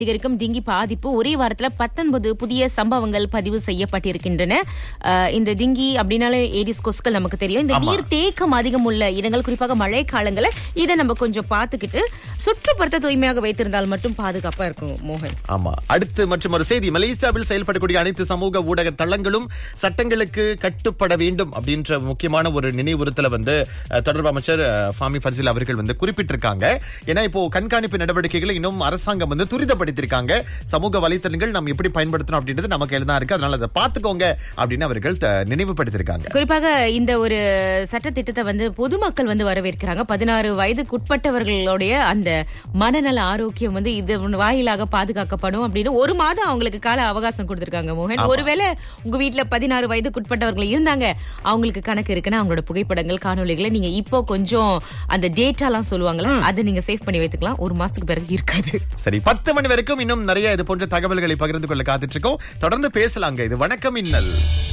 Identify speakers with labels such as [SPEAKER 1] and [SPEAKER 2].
[SPEAKER 1] அதிகரிக்கும் டிங்கி பாதிப்பு ஒரே வாரத்துல பத்தொன்பது புதிய சம்பவங்கள் பதிவு செய்யப்பட்டிருக்கின்றன அஹ், இந்த டிங்கி அப்படின்னாலே ஏடிஸ் கொசுக்கள் நமக்கு தெரியும் இந்த நீர் தேக்கம் அதிகம் உள்ள இடங்கள் குறிப்பாக மழை காலங்கள்ல இதை நம்ம கொஞ்சம் பார்த்துக்கிட்டு சுற்றுப்புறத்தை தூய்மையாக வைத்திருந்தால் மட்டும் பாதுகாப்பா இருக்கும் மோகன்
[SPEAKER 2] ஆமா அடுத்து மற்றும் ஒரு செய்தி மலேசியாவில் செயல்படக்கூடிய அனைத்து சமூக ஊடக தளங்களும் சட்டங்களுக்கு கட்டுப்பட வேண்டும் அப்படின்ற முக்கியமான ஒரு நினைவுறுத்தலை வந்து அஹ், தொடர்பு அமைச்சர் அஹ், ஃபாமி ஃபர்சில் அவர்கள் வந்து குறிப்பிட்டிருக்காங்க ஏன்னா இப்போ கண்காணிப்பு நடவடிக்கைகளை இன்னும் அரசாங்கம் வந்து துரிதப்படுத்தியிருக்காங்க சமூக வலைத்தளங்கள் நம்ம எப்படி பயன்படுத்தணும் அப்படின்றது நமக்கு தான் இருக்கு அதனால அதை பார்த்துக்கோங்க அப்படின்னு அவர்கள் த- நினைவுபடுத்தியிருக்காங்க
[SPEAKER 1] குறிப்பாக இந்த ஒரு சட்டத்திட்டத்தை வந்து பொதுமக்கள் வந்து வரவேற்கிறாங்க பதினாறு வயதுக்குட்பட்டவர்களுடைய அந்த மனநல ஆரோக்கியம் வந்து இது வாயிலாக பாதுகாக்கப்படும் அப்படின்னு ஒரு மாதம் அவங்களுக்கு கால அவகாசம் கொடுத்திருக்காங்க மோகன் ஒருவேளை உங்க வீட்ல பதினாறு வயதுக்குட்பட்டவர்கள் இருந்தாங்க அவங்களுக்கு கணக்கு இருக்குன்னா அவங்களோட புகைப்படங்கள் காணொளிகளை நீங்க இப்போ கொஞ்சம் அந்த டேட்டாலாம் சொல்லுவாங்களா அதை நீங்க சேவ் பண்ணி வைத்துக்கலாம் ஒரு மாசத்துக்கு பிறகு இருக்காது
[SPEAKER 2] சரி பத்து மணி வரைக்கும் இன்னும் நிறைய இது போன்ற தகவல்களை பகிர்ந்து கொள்ள காத்துட்டு இருக்கோம் தொடர்ந்து பேசலாங்க இது வணக்கம் இன்னல்